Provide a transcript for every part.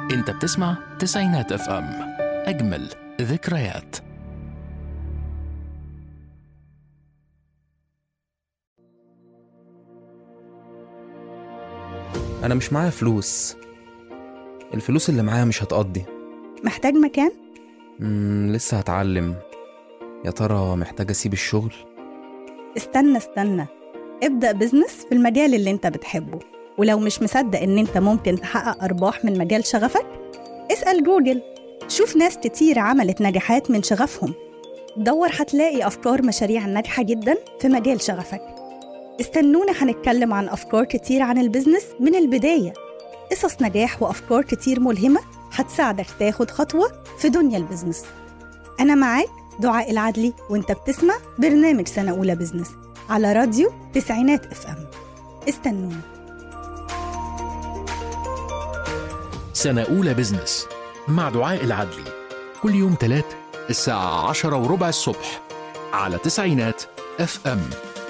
انت بتسمع تسعينات اف ام اجمل ذكريات أنا مش معايا فلوس الفلوس اللي معايا مش هتقضي محتاج مكان؟ مم لسه هتعلم يا ترى محتاج أسيب الشغل استنى استنى ابدأ بزنس في المجال اللي انت بتحبه ولو مش مصدق ان انت ممكن تحقق أرباح من مجال شغفك اسأل جوجل شوف ناس كتير عملت نجاحات من شغفهم دور هتلاقي أفكار مشاريع ناجحة جدا في مجال شغفك استنونا هنتكلم عن أفكار كتير عن البزنس من البداية قصص نجاح وأفكار كتير ملهمة هتساعدك تاخد خطوة في دنيا البزنس أنا معاك دعاء العدلي وانت بتسمع برنامج سنة أولى بزنس على راديو تسعينات اف ام استنونا سنة أولى بزنس مع دعاء العدلي كل يوم تلات الساعة عشرة وربع الصبح على تسعينات اف ام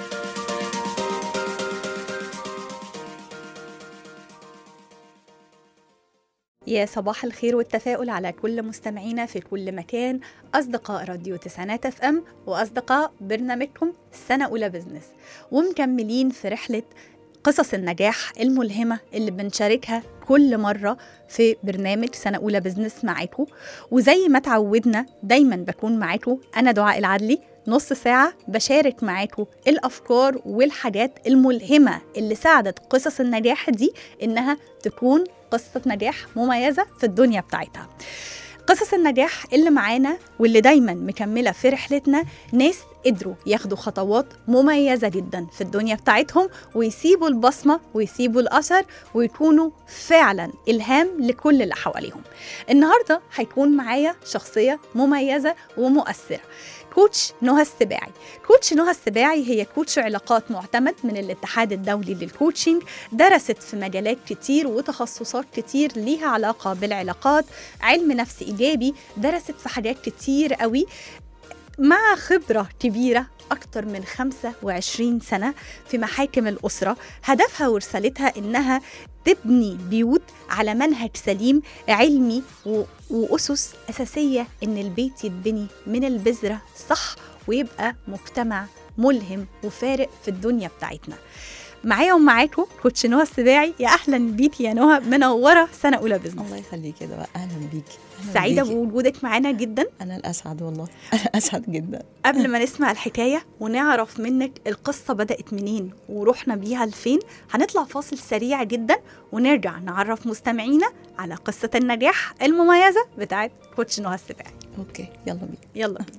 يا صباح الخير والتفاؤل على كل مستمعينا في كل مكان أصدقاء راديو تسعينات اف ام وأصدقاء برنامجكم سنة أولى بزنس ومكملين في رحلة قصص النجاح الملهمة اللي بنشاركها كل مرة في برنامج سنة أولى بزنس معاكم وزي ما تعودنا دايما بكون معاكم أنا دعاء العدلي نص ساعة بشارك معاكم الأفكار والحاجات الملهمة اللي ساعدت قصص النجاح دي إنها تكون قصة نجاح مميزة في الدنيا بتاعتها قصص النجاح اللي معانا واللي دايما مكملة في رحلتنا ناس قدروا ياخدوا خطوات مميزة جدا في الدنيا بتاعتهم ويسيبوا البصمة ويسيبوا الأثر ويكونوا فعلا إلهام لكل اللي حواليهم النهاردة هيكون معايا شخصية مميزة ومؤثرة كوتش نهى السباعي كوتش نهى السباعي هي كوتش علاقات معتمد من الاتحاد الدولي للكوتشنج درست في مجالات كتير وتخصصات كتير ليها علاقة بالعلاقات علم نفس إيجابي درست في حاجات كتير قوي مع خبرة كبيرة أكثر من 25 سنة في محاكم الأسرة هدفها ورسالتها إنها تبني بيوت على منهج سليم علمي و... وأسس أساسية إن البيت يتبني من البذرة صح ويبقى مجتمع ملهم وفارق في الدنيا بتاعتنا معايا ومعاكم كوتش نهى السباعي يا اهلا بيكي يا نهى منوره سنه اولى بزنس الله يخليك يا دعاء اهلا بيكي أهلاً سعيده بيكي. بوجودك معانا جدا انا الاسعد والله انا اسعد جدا قبل ما نسمع الحكايه ونعرف منك القصه بدات منين ورحنا بيها لفين هنطلع فاصل سريع جدا ونرجع نعرف مستمعينا على قصه النجاح المميزه بتاعت كوتش نهى السباعي اوكي يلا بينا يلا بينا.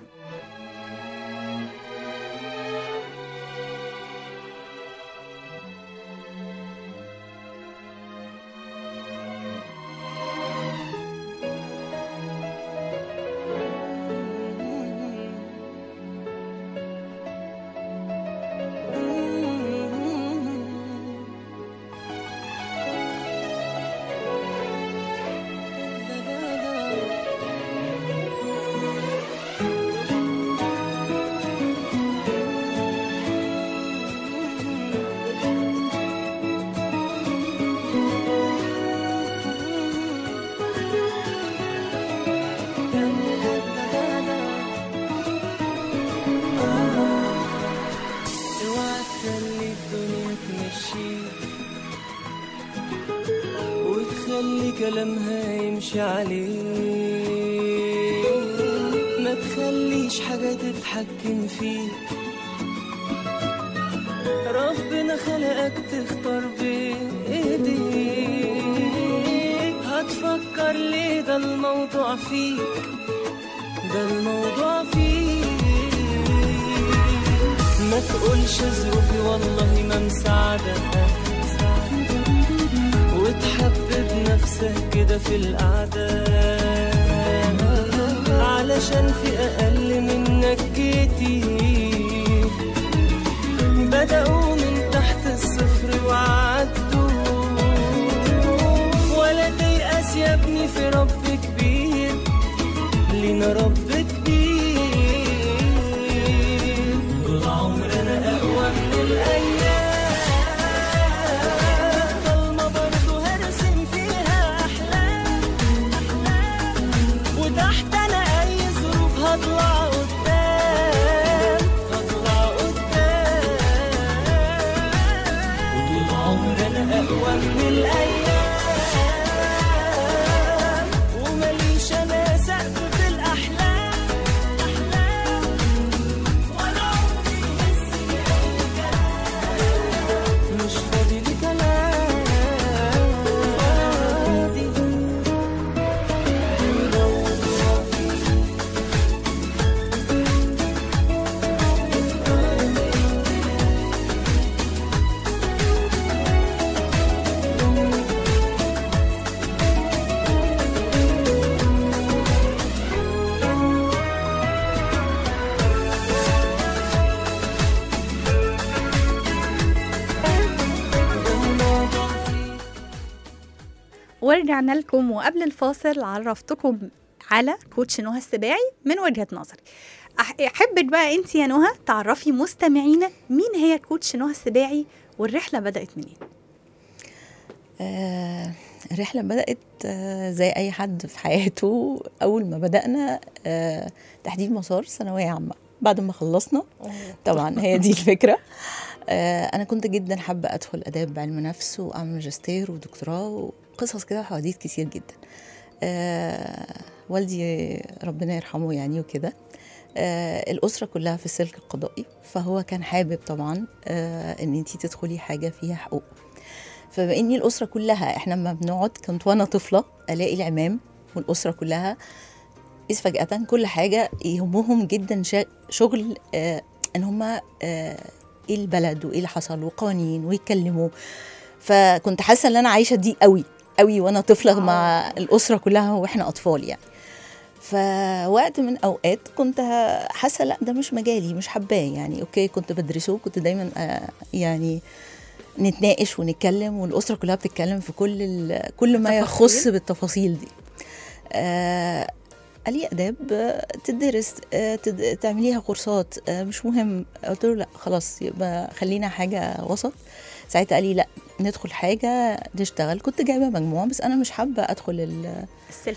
اوعى تخلي الدنيا تمشيك وتخلي كلامها يمشي عليك ما تخليش حاجة تتحكم فيك ربنا خلقك تختار بإيديك هتفكر ليه ده الموضوع فيك ده الموضوع فيك ما تقولش ظروفي والله ما مساعدة وتحبب نفسك كده في القعدة علشان في أقل منك كتير بدأوا من تحت الصفر وعدوا ولا تيأس يا ابني في رب كبير لينا رب كبير طول عمرنا أقوى من الأيام ضلمة برضه هرسم فيها أحلام أقوى من الأيام ومليش أنا سقف في الأحلام أحلام ولا عمري يهز أي كلام مش فاضي لكلام ورجعنا لكم وقبل الفاصل عرفتكم على كوتش نهى السباعي من وجهة نظري أح- احبك بقى انت يا نهى تعرفي مستمعينا مين هي كوتش نهى السباعي والرحله بدات منين آه الرحلة بدأت آه زي أي حد في حياته أول ما بدأنا آه تحديد مسار ثانوية عامة بعد ما خلصنا طبعا هي دي الفكرة آه أنا كنت جدا حابة أدخل آداب علم نفس وأعمل ماجستير ودكتوراه وقصص كده وحواديت كتير جدا آه والدي ربنا يرحمه يعني وكده آه الأسرة كلها في السلك القضائي فهو كان حابب طبعا آه إن أنتي تدخلي حاجة فيها حقوق فبما اني الاسره كلها احنا لما بنقعد كنت وانا طفله الاقي العمام والاسره كلها اذ فجاه كل حاجه يهمهم جدا شا- شغل آه ان هم آه ايه البلد وايه اللي حصل وقوانين ويتكلموا فكنت حاسه ان انا عايشه دي قوي قوي وانا طفله مع الاسره كلها واحنا اطفال يعني فوقت من اوقات كنت حاسه لا ده مش مجالي مش حباه يعني اوكي كنت بدرسه كنت دايما آه يعني نتناقش ونتكلم والاسره كلها بتتكلم في كل ال- كل ما التفاصيل. يخص بالتفاصيل دي آه قال لي اداب آه، تدرس آه تد... تعمليها كورسات آه مش مهم قلت له لا خلاص يبقى خلينا حاجه وسط ساعتها قال لي لا ندخل حاجه نشتغل كنت جايبه مجموعه بس انا مش حابه ادخل ال... السلك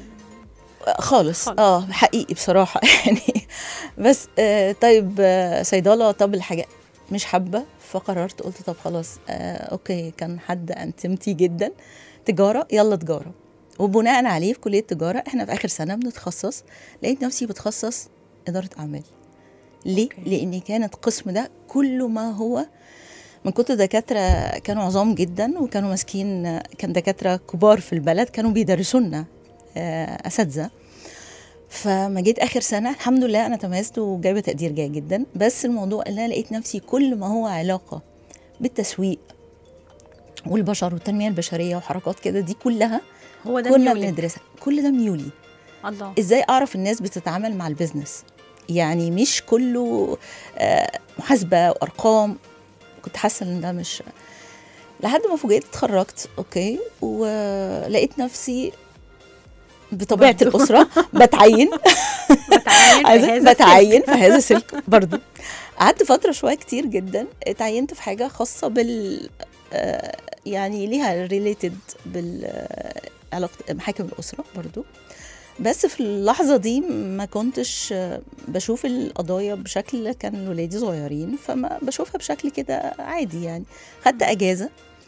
خالص, خالص. اه حقيقي بصراحه يعني بس آه طيب آه صيدله طب الحاجات مش حابه فقررت قلت طب خلاص آه اوكي كان حد انتمتي جدا تجاره يلا تجاره وبناء عليه في كليه تجاره احنا في اخر سنه بنتخصص لقيت نفسي بتخصص اداره اعمال ليه أوكي. لان كان القسم ده كله ما هو من كنت دكاتره كانوا عظام جدا وكانوا ماسكين كان دكاتره كبار في البلد كانوا بيدرسوا لنا آه، اساتذه فما جيت اخر سنه الحمد لله انا تميزت وجايبه تقدير جيد جدا بس الموضوع ان انا لقيت نفسي كل ما هو علاقه بالتسويق والبشر والتنميه البشريه وحركات كده دي كلها هو ده كنا ميولك. بندرسها كل ده ميولي الله ازاي اعرف الناس بتتعامل مع البيزنس يعني مش كله آه، محاسبه وارقام كنت حاسه ان ده مش لحد ما فوجئت اتخرجت اوكي ولقيت نفسي بطبيعه برضو. الاسره بتعين بتعين في عايزة هذا بتعين في هذا السلك برضو قعدت فترة شوية كتير جدا اتعينت في حاجة خاصة بال آه، يعني ليها ريليتد بال آه، علاقة محاكم الأسرة برضو بس في اللحظة دي ما كنتش آه، بشوف القضايا بشكل كان ولادي صغيرين فما بشوفها بشكل كده عادي يعني خدت أجازة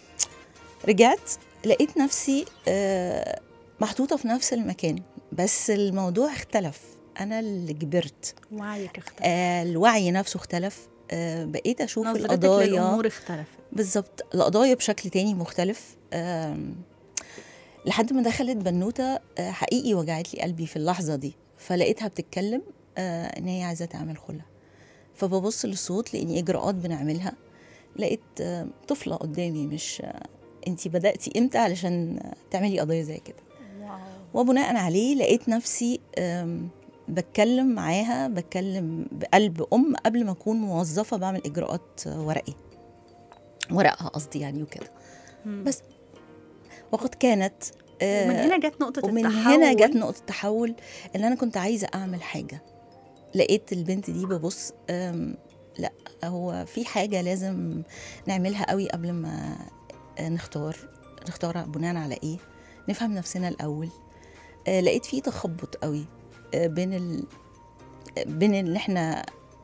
رجعت لقيت نفسي آه، محطوطة في نفس المكان بس الموضوع اختلف أنا اللي كبرت وعيك اختلف آه الوعي نفسه اختلف آه بقيت أشوف نظرتك القضايا للامور اختلفت بالظبط القضايا بشكل تاني مختلف آم، لحد ما دخلت بنوتة آه، حقيقي وجعت لي قلبي في اللحظة دي فلقيتها بتتكلم آه، إن هي عايزة تعمل خلع فببص للصوت لأني إجراءات بنعملها لقيت آه، طفلة قدامي مش آه، انتي بدأتي امتى علشان آه، تعملي قضية زي كده واو وبناء عليه لقيت نفسي آم، بتكلم معاها بتكلم بقلب ام قبل ما اكون موظفه بعمل اجراءات آه، ورقي ورقها قصدي يعني وكده مم. بس وقد كانت آه، ومن هنا جت نقطة ومن التحول هنا جت نقطه تحول ان انا كنت عايزه اعمل حاجه لقيت البنت دي ببص آم، لا هو في حاجه لازم نعملها قوي قبل ما آه، نختار نختار بناء على ايه نفهم نفسنا الاول آه، لقيت في تخبط قوي آه، بين ال... بين ان احنا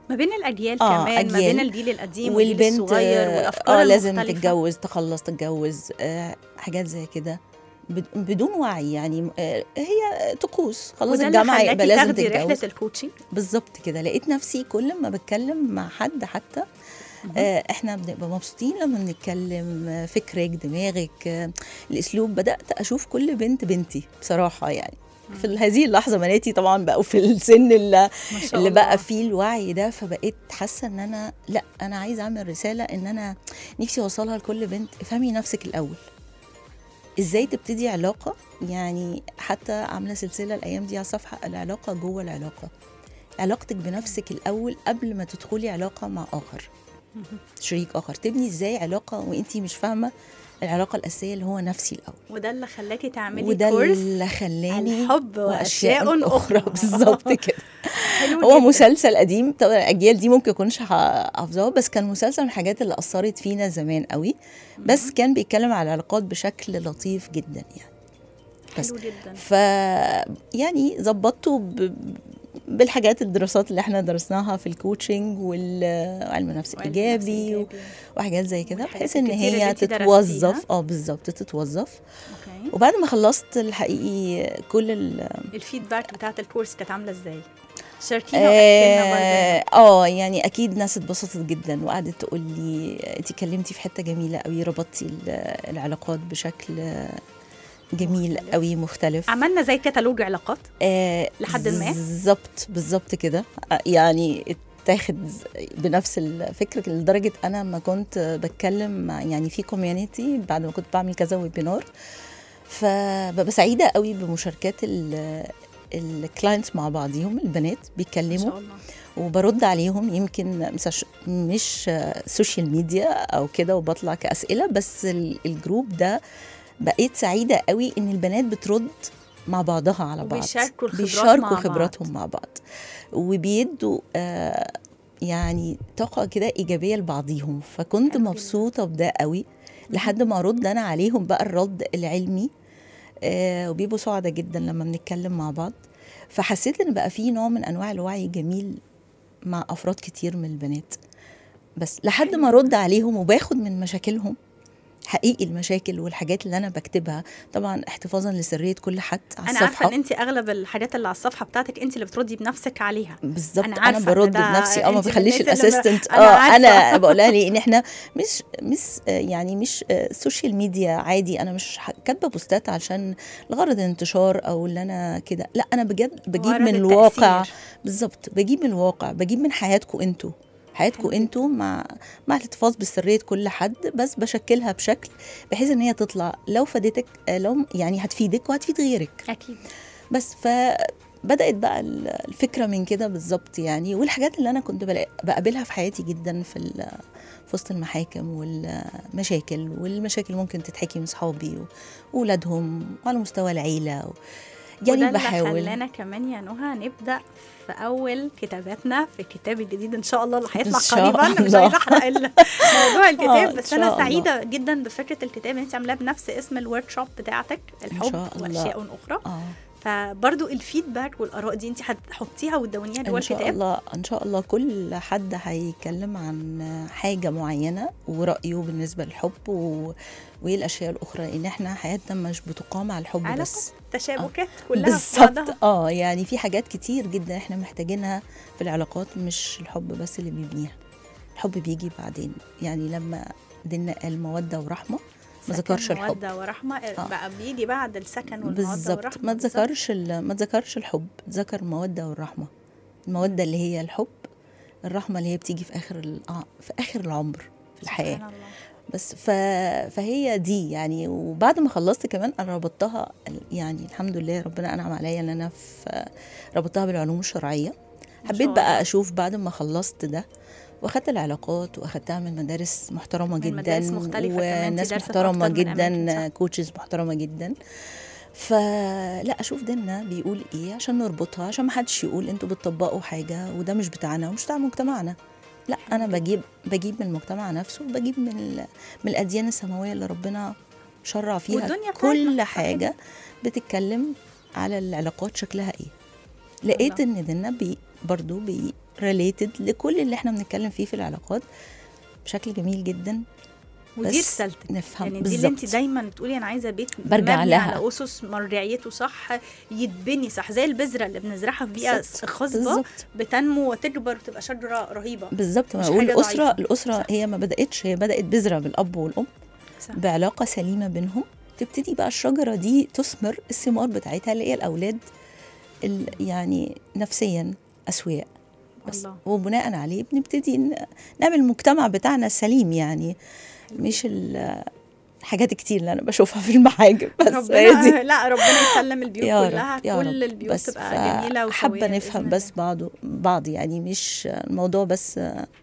ما بين الاجيال آه، كمان ما أجيال. بين الجيل القديم والجيل والبنت الصغير آه، والافكار اه لازم المختلفة. تتجوز تخلص تتجوز آه حاجات زي كده بد- بدون وعي يعني آه هي طقوس خلاص وده اللي الجامعه يبقى خلاكي لازم تاخدي رحله تتجوز الكوتشنج بالظبط كده لقيت نفسي كل ما بتكلم مع حد حتى آه احنا بنبقى مبسوطين لما بنتكلم آه، فكرك دماغك آه الاسلوب بدات اشوف كل بنت بنتي بصراحه يعني في هذه اللحظه بناتي طبعا بقوا في السن اللي, ما شاء اللي الله. بقى فيه الوعي ده فبقيت حاسه ان انا لا انا عايزه اعمل رساله ان انا نفسي اوصلها لكل بنت افهمي نفسك الاول ازاي تبتدي علاقه يعني حتى عامله سلسله الايام دي على الصفحه العلاقه جوه العلاقه علاقتك بنفسك الاول قبل ما تدخلي علاقه مع اخر شريك اخر تبني ازاي علاقه وانتي مش فاهمه العلاقه الاساسيه اللي هو نفسي الاول وده اللي خلاكي تعملي وده كورس اللي خلاني الحب واشياء اخرى بالظبط كده حلو هو جداً. مسلسل قديم طبعا الاجيال دي ممكن يكونش حافظاه بس كان مسلسل من الحاجات اللي اثرت فينا زمان قوي بس كان بيتكلم على العلاقات بشكل لطيف جدا يعني بس حلو جدا ف يعني ظبطته ب... بالحاجات الدراسات اللي احنا درسناها في الكوتشنج والعلم النفس وعلم الايجابي و... نفس إيجابي. وحاجات زي كده والحاجات بحيث ان الكتير اللي هي انتي درستيها. تتوظف اه بالظبط تتوظف اوكي وبعد ما خلصت الحقيقي كل ال... الفيدباك بتاعت الكورس كانت عامله ازاي؟ شاركينا واحكي لنا اه برضه آه، يعني اكيد ناس اتبسطت جدا وقعدت تقول لي انت اتكلمتي في حته جميله قوي ربطتي ال- العلاقات بشكل جميل مختلف. قوي مختلف عملنا زي كتالوج علاقات آه لحد ما؟ بالظبط بالظبط كده آه، يعني اتاخد بنفس الفكر لدرجه انا ما كنت بتكلم مع يعني في كوميونتي بعد ما كنت بعمل كذا ويبينار فببقى سعيده قوي بمشاركات الكلاينتس مع بعضهم البنات ما بيتكلموا شاء الله وبرد عليهم يمكن مش مش سوشيال ميديا او كده وبطلع كاسئله بس ال- الجروب ده بقيت سعيده قوي ان البنات بترد مع بعضها على بعض وبيشاركوا الخبرات بيشاركوا مع بعض. خبراتهم مع بعض وبيدوا آه يعني طاقه كده ايجابيه لبعضيهم فكنت حلو جداً. مبسوطه بده قوي لحد ما ارد انا عليهم بقى الرد العلمي آه وبيبقوا سعداء جدا لما بنتكلم مع بعض فحسيت ان بقى في نوع من انواع الوعي جميل مع افراد كتير من البنات بس لحد ما ارد عليهم وباخد من مشاكلهم حقيقي المشاكل والحاجات اللي انا بكتبها طبعا احتفاظا لسريه كل حد على انا عارفه الصفحه ان انت اغلب الحاجات اللي على الصفحه بتاعتك انت اللي بتردي بنفسك عليها بالظبط أنا انا, عارفة أنا إن برد ده بنفسي اه ما أنت من بخليش الناس اللي ب- الاسيستنت أنا اه عارفة. انا بقول لها ليه ان احنا مش مش آه، يعني مش آه، سوشيال ميديا عادي انا مش ح- كاتبه بوستات عشان لغرض الانتشار او اللي انا كده لا انا بجد بجيب غرض من الواقع التأثير. بالظبط بجيب من الواقع بجيب من حياتكم انتوا حياتكم انتوا مع مع الاحتفاظ بسريه كل حد بس بشكلها بشكل بحيث ان هي تطلع لو فادتك آه، لو يعني هتفيدك وهتفيد غيرك اكيد بس فبدات بقى ال- الفكره من كده بالظبط يعني والحاجات اللي انا كنت بلا- بقابلها في حياتي جدا في ال- في وسط المحاكم والمشاكل والمشاكل ممكن تتحكي من صحابي واولادهم وعلى مستوى العيله و... وده يعني اللي بحاول خلانا كمان يا نهى نبدا في اول كتاباتنا في الكتاب الجديد ان شاء الله اللي هيطلع إن شاء قريبا مش الله. عايزه احرق ال- موضوع آه، الكتاب إن بس شاء انا الله. سعيده جدا بفكره الكتاب اللي انت عاملاه بنفس اسم الورك شوب بتاعتك الحب شاء الله. واشياء اخرى اه فبرضو الفيدباك والاراء دي انت هتحطيها وتدونيها جوه ان شاء الكتاب الله ان شاء الله كل حد هيتكلم عن حاجه معينه ورايه بالنسبه للحب و... وايه الاشياء الاخرى ان احنا حياتنا مش بتقام على الحب علاقات بس تشابكات كلها في بعضها بالظبط اه يعني في حاجات كتير جدا احنا محتاجينها في العلاقات مش الحب بس اللي بيبنيها الحب بيجي بعدين يعني لما ديننا قال موده ورحمه ما سكن ذكرش الحب مودة ورحمة بقى بيجي بعد السكن والمودة بالظبط والرحمة ما بالظبط. تذكرش ال- ما تذكرش الحب ذكر الموده والرحمه الموده اللي هي الحب الرحمه اللي هي بتيجي في اخر ال- آه في اخر العمر في الحياه سبحان الله. بس ف... فهي دي يعني وبعد ما خلصت كمان انا ربطتها يعني الحمد لله ربنا انعم عليا ان انا في ربطتها بالعلوم الشرعيه ما حبيت شاء بقى الله. اشوف بعد ما خلصت ده واخدت العلاقات واخدتها من مدارس محترمه من جدا مدارس مختلفة كمان، وناس دارسة في محترمه أكتر من أماكن، جدا صح؟ كوتشز محترمه جدا فلا اشوف ديننا بيقول ايه عشان نربطها عشان ما حدش يقول انتوا بتطبقوا حاجه وده مش بتاعنا ومش بتاع مجتمعنا لا انا بجيب بجيب من المجتمع نفسه بجيب من ال- من الاديان السماويه اللي ربنا شرع فيها والدنيا كل بتاعتنا، صح حاجه بتتكلم على العلاقات شكلها ايه لقيت ان ديننا بي برضو بي ريليتد لكل اللي احنا بنتكلم فيه في العلاقات بشكل جميل جدا ودي بس رسالتك نفهم يعني دي اللي انت بالظبط. دايما بتقولي انا عايزه بيت برجع مبني لها. على اسس مرجعيته صح يتبني صح زي البذره اللي بنزرعها في بيئه بالظبط. خصبه بالظبط بتنمو وتكبر وتبقى شجره رهيبه بالظبط مش ما اقول حاجة الاسره ضعيفة. الاسره صح. هي ما بداتش هي بدات بذره بالاب والام صح. بعلاقه سليمه بينهم تبتدي بقى الشجره دي تثمر الثمار بتاعتها اللي هي الاولاد ال- يعني نفسيا اسوياء بس الله. وبناء عليه بنبتدي ن- نعمل المجتمع بتاعنا سليم يعني مش ال- الحاجات كتير اللي انا بشوفها في المحاجم بس هي دي ربنا لا ربنا يسلم البيوت يا رب كلها يا كل رب. البيوت بس تبقى جميله وسويه حابه بإذن نفهم الله. بس بعض بعض يعني مش الموضوع بس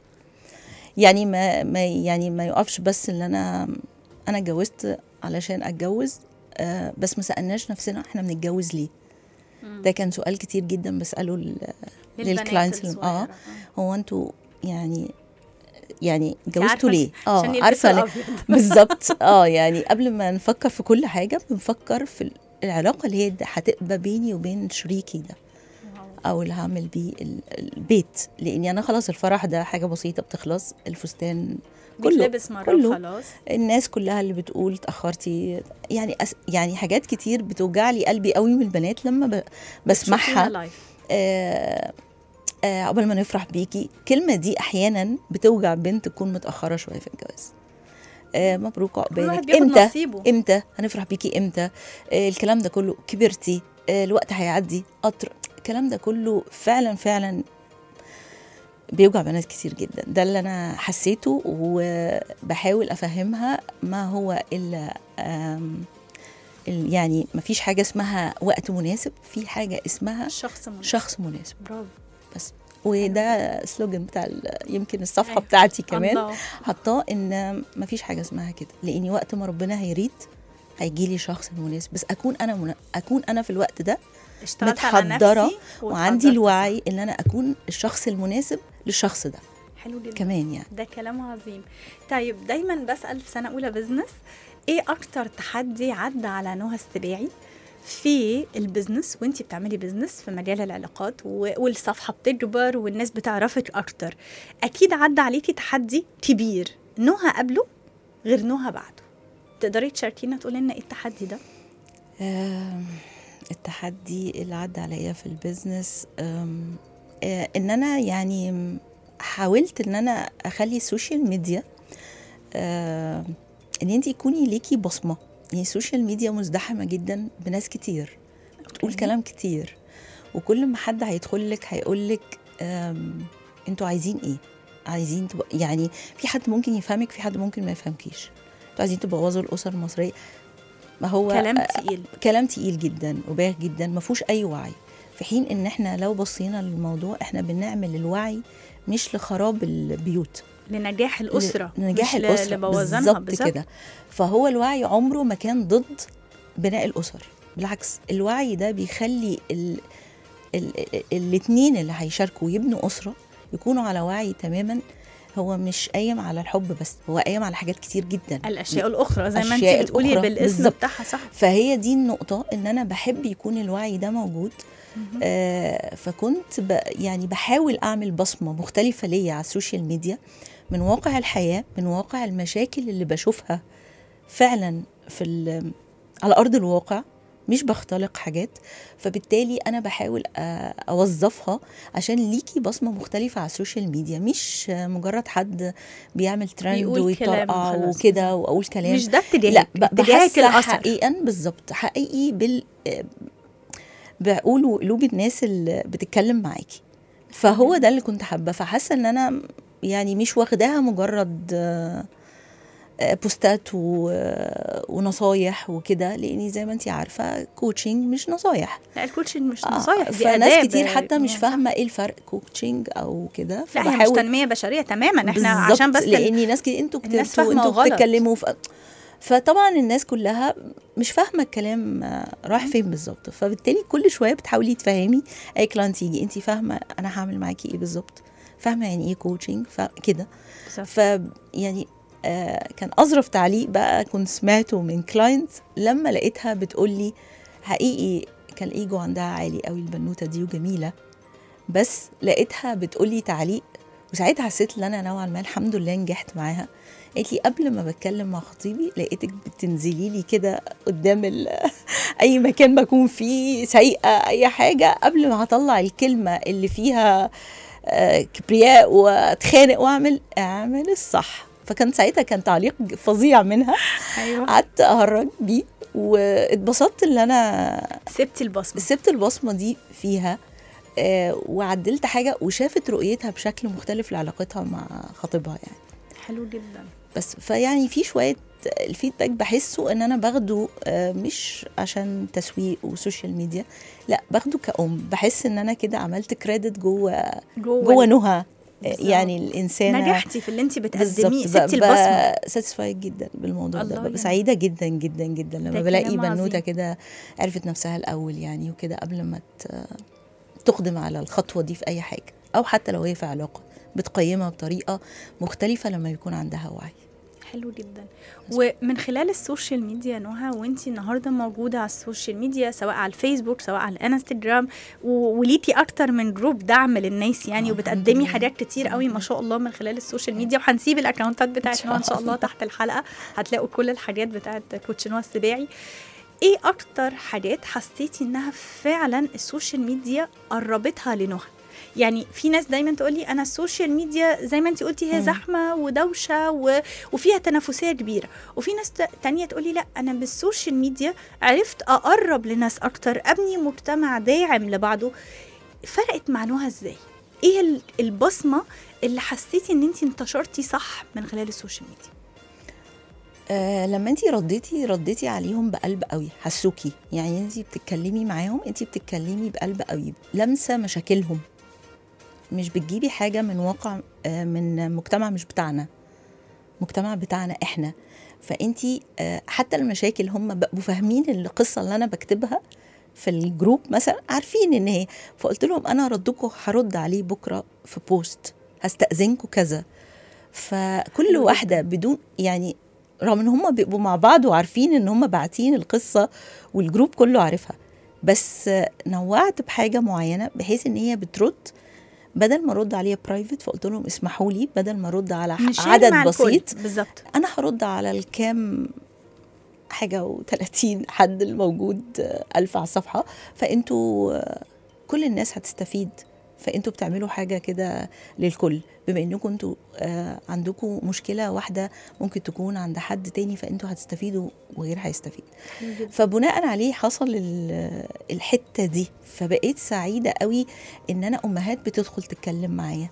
يعني ما ما يعني ما يقفش بس ان انا انا اتجوزت علشان اتجوز آه، بس ما سالناش نفسنا احنا بنتجوز ليه مم. ده كان سؤال كتير جدا بساله ل- للبنات للكلاينتس اللي- الصغيرة. اه هو انتوا يعني يعني عارفة اتجوزتوا ليه؟ عشان اه يلبسوا عارفه ليه؟ الأبيض. بالظبط اه يعني قبل ما نفكر في كل حاجه بنفكر في العلاقه اللي هي د- هتبقى بيني وبين شريكي ده او اللي هعمل بيه ال- البيت لاني انا خلاص الفرح ده حاجه بسيطه بتخلص الفستان كله بيتلبس مره كله. وخلاص الناس كلها اللي بتقول اتاخرتي يعني أس يعني حاجات كتير بتوجع لي قلبي قوي من البنات لما ب شوفيها بسمعها لايف. آه آه قبل ما نفرح بيكي الكلمه دي احيانا بتوجع بنت تكون متاخره شويه في الجواز آه مبروك كل واحد عقبالك بياخد امتى نصيبه امتى هنفرح بيكي امتى آه الكلام ده كله كبرتي آه الوقت هيعدي قطر الكلام ده كله فعلا فعلا بيوجع بنات كتير جدا ده اللي انا حسيته وبحاول افهمها ما هو الا آم، ال- يعني ما فيش حاجه اسمها وقت مناسب في حاجه اسمها شخص مناسب شخص مناسب برافو بس وده سلوجن بتاع ال- يمكن الصفحه أيوة. بتاعتي كمان الله. حطاه ان ما فيش حاجه اسمها كده لاني وقت ما ربنا هيريد هيجي لي شخص مناسب بس اكون انا منا... اكون انا في الوقت ده اشتغلت على متحضرة نفسي وعندي واتحضرت الوعي ان انا اكون الشخص المناسب للشخص ده صح. حلو جدا كمان يعني ده كلام عظيم طيب دايما بسأل في سنة أولى بزنس إيه أكتر تحدي عدى على نهى السباعي في البزنس وانتي بتعملي بزنس في مجال العلاقات و- والصفحة بتكبر والناس بتعرفك أكتر أكيد عدى عليكي تحدي كبير نهى قبله غير نهى بعده تقدري تشاركينا تقولي لنا ايه التحدي ده؟ آم، التحدي اللي عدى عليا في البيزنس آم، آه، ان انا يعني حاولت ان انا اخلي السوشيال ميديا آم، ان انت يكوني ليكي بصمه يعني السوشيال ميديا مزدحمه جدا بناس كتير بتقول أوكي. كلام كتير وكل ما حد هيدخل لك هيقول لك انتوا عايزين ايه عايزين تبقى يعني في حد ممكن يفهمك في حد ممكن ما يفهمكيش انتوا عايزين تبوظوا الاسر المصريه ما هو كلام تقيل كلام تقيل جدا وباهظ جدا ما فيهوش اي وعي في حين ان احنا لو بصينا للموضوع احنا بنعمل الوعي مش لخراب البيوت لنجاح الأسرة لنجاح مش ل- الاسره لبوظانها بالظبط كده فهو الوعي عمره ما كان ضد بناء الاسر بالعكس الوعي ده بيخلي ال... ال... ال... الاتنين اللي هيشاركوا يبنوا اسره يكونوا على وعي تماما هو مش قايم على الحب بس هو قايم على حاجات كتير جدا الأشياء الأخرى زي ما الأشياء انتي بتقولي الأخرى، بالاسم بالظبط. بتاعها صح فهي دي النقطة إن أنا بحب يكون الوعي ده موجود آه فكنت ب يعني بحاول أعمل بصمة مختلفة ليا على السوشيال ميديا من واقع الحياة من واقع المشاكل اللي بشوفها فعلا في ال- على أرض الواقع مش بختلق حاجات فبالتالي أنا بحاول آه، أوظفها عشان ليكي بصمة مختلفة على السوشيال ميديا مش آه، مجرد حد بيعمل ترند بيقول كلام ويطرقع وخلاص. وكده وأقول كلام مش ده اتجاهك لا ب- اتجاهك بحسها الأثر حقيقا بالظبط حقيقي بال بعقول وقلوب الناس اللي بتتكلم معاكي فهو ده اللي كنت حابه فحاسه ان انا يعني مش واخداها مجرد آه، آه، بوستات و- آه، ونصايح وكده لاني زي ما انت عارفه كوتشنج مش نصايح لا الكوتشنج مش آه، نصايح دي فناس آداب كتير حتى مش يعني فاهمه ايه الفرق كوتشنج او كده لا هي مش تنمية بشرية تماما احنا بالظبط، عشان بس ال- لاني ناس كتير انتوا الناس كتبتوا فاهمة انتوا غلط. بتتكلموا ف... فطبعا الناس كلها مش فاهمه الكلام آه، رايح فين بالظبط فبالتالي كل شويه بتحاولي تفهمي اي كلاينت يجي انت فاهمه انا هعمل معاكي ايه بالظبط فاهمه يعني ايه كوتشنج كده بالظبط. ف يعني آه كان اظرف تعليق بقى كنت سمعته من كلاينت لما لقيتها بتقول لي حقيقي كان الايجو عندها عالي قوي البنوته دي وجميله بس لقيتها بتقولي تعليق وساعتها حسيت ان انا نوعا ما الحمد لله نجحت معاها قالت لي قبل ما بتكلم مع خطيبي لقيتك بتنزلي لي كده قدام ال- اي مكان بكون فيه سايقه اي حاجه قبل ما هطلع الكلمه اللي فيها آه، كبرياء واتخانق واعمل اعمل الصح فكان ساعتها كان تعليق فظيع منها ايوه قعدت اهرج بيه واتبسطت ان انا سبتي البصمه سبت البصمه دي فيها آه، وعدلت حاجه وشافت رؤيتها بشكل مختلف لعلاقتها مع خطيبها يعني حلو جدا بس فيعني في شويه الفيدباك بحسه ان انا باخده آه، مش عشان تسويق وسوشيال ميديا لا باخده كأم بحس ان انا كده عملت كريدت جوه جوه جوه نهى آه، بالظبط. يعني الانسانه نجحتي في اللي انت بتقدميه بالظبط سبتي البصمه ساتسفايد جدا بالموضوع الله ده ببقى يعني. سعيده جدا جدا جدا ده لما بلاقي كلام بنوته عظيم. كده عرفت نفسها الاول يعني وكده قبل ما ت- تقدم على الخطوه دي في اي حاجه او حتى لو هي في علاقه بتقيمها بطريقه مختلفه لما يكون عندها وعي حلو جدا ومن خلال السوشيال ميديا نهى وانت النهارده موجوده على السوشيال ميديا سواء على الفيسبوك سواء على الانستجرام و- وليكي اكتر من جروب دعم للناس يعني آه، وبتقدمي الحمد لله. حاجات كتير قوي ما شاء الله من خلال السوشيال ميديا وهنسيب الاكونتات بتاعت شاء نهى ان شاء الله تحت الحلقه هتلاقوا كل الحاجات بتاعت كوتش نهى السباعي ايه اكتر حاجات حسيتي انها فعلا السوشيال ميديا قربتها لنهى يعني في ناس دايما تقول لي انا السوشيال ميديا زي ما انت قلتي هي مم. زحمه ودوشه و... وفيها تنافسيه كبيره وفي ناس ت- تانية تقول لي لا انا بالسوشيال ميديا عرفت اقرب لناس اكتر ابني مجتمع داعم لبعضه فرقت مع نهى ازاي ايه ال- البصمه اللي حسيتي ان انت انتشرتي صح من خلال السوشيال ميديا آه لما انت رديتي رديتي عليهم بقلب قوي حسوكي يعني انت بتتكلمي معاهم انت بتتكلمي بقلب قوي لمسه مشاكلهم مش بتجيبي حاجه من واقع آه من مجتمع مش بتاعنا مجتمع بتاعنا احنا فانت آه حتى المشاكل هم بقوا فاهمين القصه اللي انا بكتبها في الجروب مثلا عارفين ان هي فقلت لهم انا ردكم هرد عليه بكره في بوست هستاذنكم كذا فكل حلو واحده بدون يعني رغم ان هم بيبقوا مع بعض وعارفين ان هم باعتين القصه والجروب كله عارفها بس نوعت بحاجه معينه بحيث ان هي بترد بدل ما ارد عليها برايفت فقلت لهم اسمحوا لي بدل ما ارد على ح- نشير عدد مع الكل. بسيط بالظبط انا هرد على الكام حاجه و30 حد الموجود آه، ألف على الصفحه فانتوا آه، كل الناس هتستفيد فانتوا بتعملوا حاجه كده للكل بما انكم انتوا آه، عندكم مشكله واحده ممكن تكون عند حد تاني فانتوا هتستفيدوا وغير هيستفيد حلو جدا فبناء عليه حصل ال- الحته دي فبقيت سعيده قوي ان انا امهات بتدخل تتكلم معايا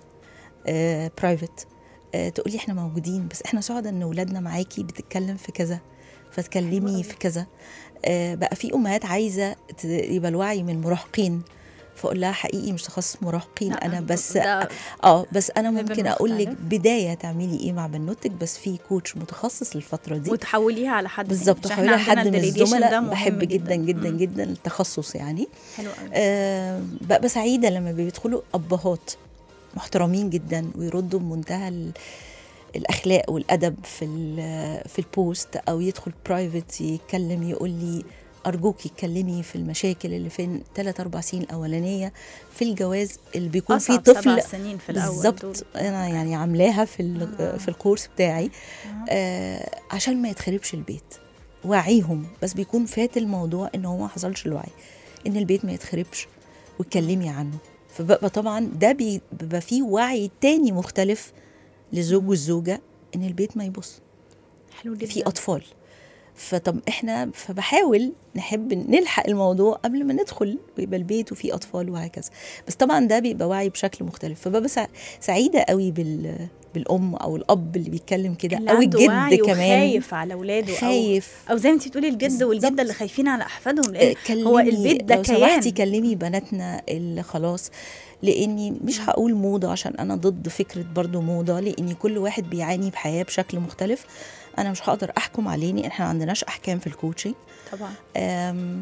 برايفت تقولي احنا موجودين بس احنا سعداء ان اولادنا معاكي بتتكلم في كذا حلو فتكلمي أوي. في كذا آه، بقى في امهات عايزه ت- يبقى الوعي من المراهقين فاقول لها حقيقي مش تخصص مراهقين لا، انا بس ده اه بس انا ليفل ممكن اقول لك مختلف. بدايه تعملي ايه مع بنوتك بس في كوتش متخصص للفتره دي وتحوليها على حد تاني. بالظبط عشان حوالي إحنا عندنا حد من الdelegation ده الزملاء مهم بحب جدا جدا مم. جدا التخصص يعني حلو قوي آه ببقى سعيده لما بيدخلوا ابهات محترمين جدا ويردوا بمنتهى ال- الاخلاق والادب في ال- في البوست او يدخل برايفت يتكلم يقول لي ارجوكي اتكلمي في المشاكل اللي في ثلاث اربع سنين الاولانيه في الجواز اللي بيكون فيه أصعب سبع طفل سنين في الاول بالظبط دول. انا يعني عاملاها في ال- آه. في الكورس بتاعي آه. آه عشان ما يتخربش البيت وعيهم بس بيكون فات الموضوع ان هو ما حصلش الوعي ان البيت ما يتخربش واتكلمي عنه فبقى طبعا ده بي- بيبقى فيه وعي تاني مختلف للزوج والزوجه ان البيت ما يبص حلو جدا في اطفال فطب احنا فبحاول نحب نلحق الموضوع قبل ما ندخل ويبقى البيت وفيه اطفال وهكذا بس طبعا ده بيبقى وعي بشكل مختلف فببقى سع- سعيده قوي بال بالام او الاب اللي بيتكلم كده اللي او عنده الجد وعي كمان وخايف على اولاده خايف او او زي ما انت بتقولي الجد بالظبط. والجده اللي خايفين على احفادهم آه، لان كلمي هو البيت ده لو سمحتي كيان كلمي بناتنا اللي خلاص لاني مش هقول موضه عشان انا ضد فكره برضو موضه لان كل واحد بيعاني بحياه بشكل مختلف انا مش هقدر احكم عليه لان احنا ما عندناش احكام في الكوتشنج طبعا أم،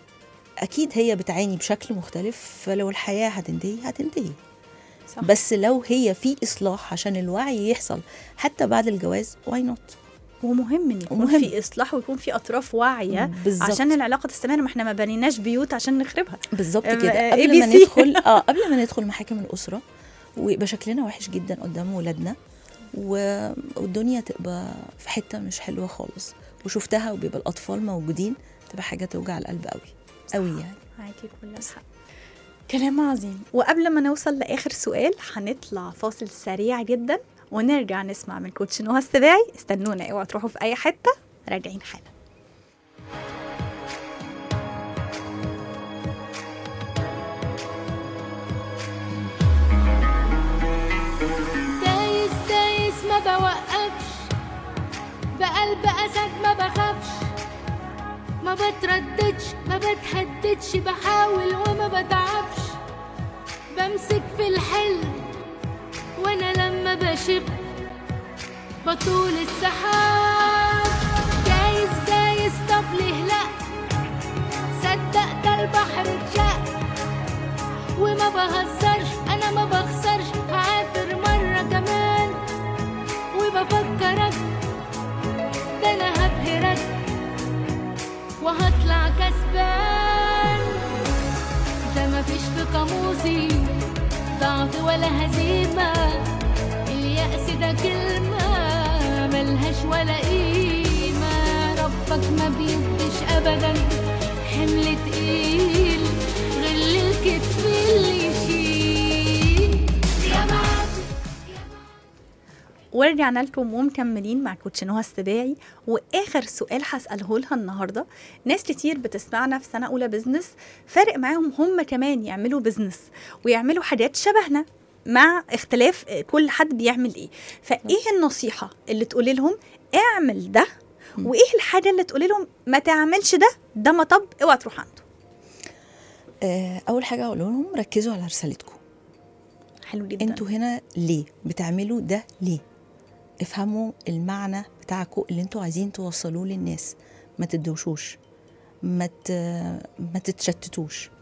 اكيد هي بتعاني بشكل مختلف فلو الحياه هتنتهي هتنتهي صح بس لو هي في اصلاح عشان الوعي يحصل حتى بعد الجواز واي نوت ومهم ان يكون ومهم. في اصلاح ويكون في اطراف واعيه بالظبط. عشان العلاقه تستمر ما احنا ما بنيناش بيوت عشان نخربها بالظبط آه، كده آه، قبل ما ABC. ندخل اه قبل ما ندخل محاكم الاسره ويبقى شكلنا وحش جدا قدام ولادنا و- والدنيا تبقى في حته مش حلوه خالص وشفتها وبيبقى الاطفال موجودين تبقى حاجه توجع القلب قوي قوي يعني معاكي كل الحق كلام عظيم وقبل ما نوصل لاخر سؤال هنطلع فاصل سريع جدا ونرجع نسمع من كوتش نهى السباعي استنونا اوعوا تروحوا في اي حته راجعين حالا دايس دايس ما بوقفش بقلب اسد ما بخافش ما بترددش ما بتهددش بحاول وما بتعبش بمسك في الحلم وانا لما بشب بطول السحاب جايز جايز طب ليه لا صدق ده البحر اتشق وما بهزرش انا ما بخسرش هعافر مرة كمان وبفكرك ده انا هبهرك وهطلع كسبان ده مفيش في قاموسي ضعف ولا هزيمة اليأس ده كلمة ملهاش ولا قيمة ربك ما بيديش أبدا حمل تقيل غل الكتف اللي يشيل يا معاك ورجعنا لكم ومكملين مع كوتش نهى السباعي واخر سؤال هساله لها النهارده ناس كتير بتسمعنا في سنه اولى بزنس فارق معاهم هم كمان يعملوا بزنس ويعملوا حاجات شبهنا مع اختلاف كل حد بيعمل ايه فايه النصيحه اللي تقولي لهم اعمل ده وايه الحاجه اللي تقولي لهم ما تعملش ده ده مطب اوعى تروح عنده آه اول حاجه اقول لهم ركزوا على رسالتكم حلو جدا انتوا هنا ليه بتعملوا ده ليه افهموا المعنى بتاعكم اللي انتوا عايزين توصلوه للناس ما تدوشوش ما ت... ما تتشتتوش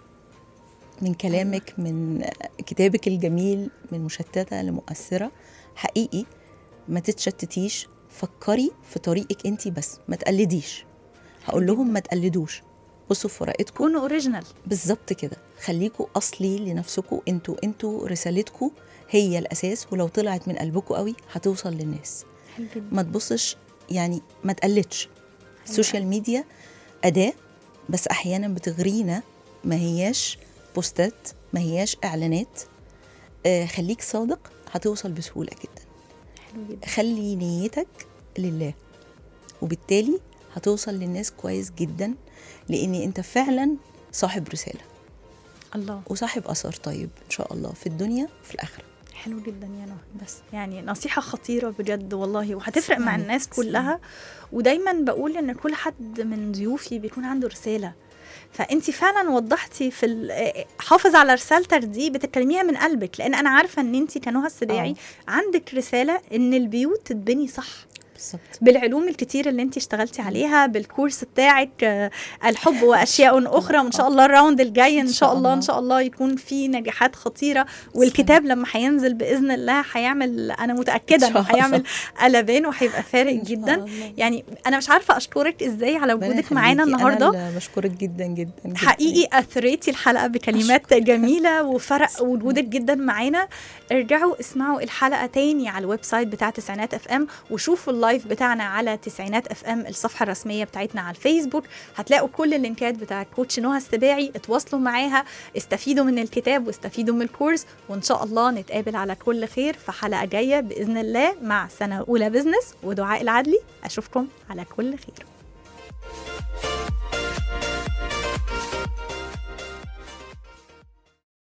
من كلامك من كتابك الجميل من مشتته لمؤثره حقيقي ما تتشتتيش فكري في طريقك انت بس ما تقلديش هقول لهم ما تقلدوش بصوا في ورقتكم كونوا اوريجينال بالظبط كده خليكوا اصلي لنفسكم انتوا انتوا رسالتكم هي الاساس ولو طلعت من قلبكم قوي هتوصل للناس حلو جدا ما تبصش يعني ما تقلدش السوشيال ميديا اداه بس احيانا بتغرينا ما هياش بوستات ما هياش اعلانات آه خليك صادق هتوصل بسهوله جدا حلو جدا خلي نيتك لله وبالتالي هتوصل للناس كويس جدا لان انت فعلا صاحب رساله الله وصاحب اثر طيب ان شاء الله في الدنيا وفي الاخره حلو جدا يا نهى بس يعني نصيحة خطيرة بجد والله وهتفرق مع تسلمي، الناس تسلمي. كلها ودايما بقول ان كل حد من ضيوفي بيكون عنده رسالة فانت فعلا وضحتي في ال- حافظ على رسالتك دي بتتكلميها من قلبك لان انا عارفه ان انت كنهى السباعي عندك رساله ان البيوت تتبني صح بالظبط بالعلوم الكتير اللي انت اشتغلتي عليها بالكورس بتاعك آه، الحب واشياء اخرى وان شاء الله الراوند الجاي ان شاء الله ان شاء الله يكون في نجاحات خطيره والكتاب لما هينزل باذن الله هيعمل انا متاكده إن شاء انه هيعمل الله. قلبان وهيبقى فارق إن شاء جدا الله. يعني انا مش عارفه اشكرك ازاي على ربنا وجودك معانا يخليكي. النهارده انا اللي بشكرك جدا جدا, جداً. حقيقي اثريتي الحلقه بكلمات جميله وفرق وجودك جدا معانا ارجعوا اسمعوا الحلقه تاني على الويب سايت بتاع تسعينات اف ام وشوفوا اللايف بتاعنا على تسعينات اف ام الصفحه الرسميه بتاعتنا على الفيسبوك هتلاقوا كل اللينكات بتاع كوتش نهى السباعي اتواصلوا معاها استفيدوا من الكتاب واستفيدوا من الكورس وان شاء الله نتقابل على كل خير في حلقه جايه باذن الله مع سنه اولى بزنس ودعاء العدلي اشوفكم على كل خير